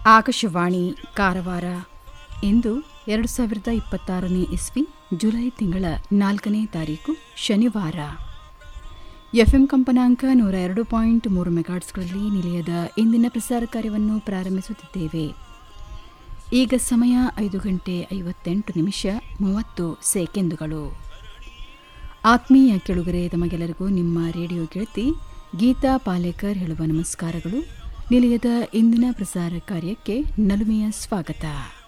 ಆಕಾಶವಾಣಿ ಕಾರವಾರ ಇಂದು ಎರಡು ಸಾವಿರದ ಇಪ್ಪತ್ತಾರನೇ ಇಸ್ವಿ ಜುಲೈ ತಿಂಗಳ ನಾಲ್ಕನೇ ತಾರೀಕು ಶನಿವಾರ ಎಫ್ಎಂ ಕಂಪನಾಂಕ ನೂರ ಎರಡು ಪಾಯಿಂಟ್ ಮೂರು ಮೆಗಾಟ್ಸ್ಗಳಲ್ಲಿ ನಿಲಯದ ಇಂದಿನ ಪ್ರಸಾರ ಕಾರ್ಯವನ್ನು ಪ್ರಾರಂಭಿಸುತ್ತಿದ್ದೇವೆ ಈಗ ಸಮಯ ಐದು ಗಂಟೆ ಐವತ್ತೆಂಟು ನಿಮಿಷ ಮೂವತ್ತು ಸೆಕೆಂಡುಗಳು ಆತ್ಮೀಯ ಕೆಳುಗರೆ ತಮಗೆಲ್ಲರಿಗೂ ನಿಮ್ಮ ರೇಡಿಯೋ ಗೆಳತಿ ಗೀತಾ ಪಾಲೇಕರ್ ಹೇಳುವ ನಮಸ್ಕಾರಗಳು ನಿಲಯದ ಇಂದಿನ ಪ್ರಸಾರ ಕಾರ್ಯಕ್ಕೆ ನಲುಮೆಯ ಸ್ವಾಗತ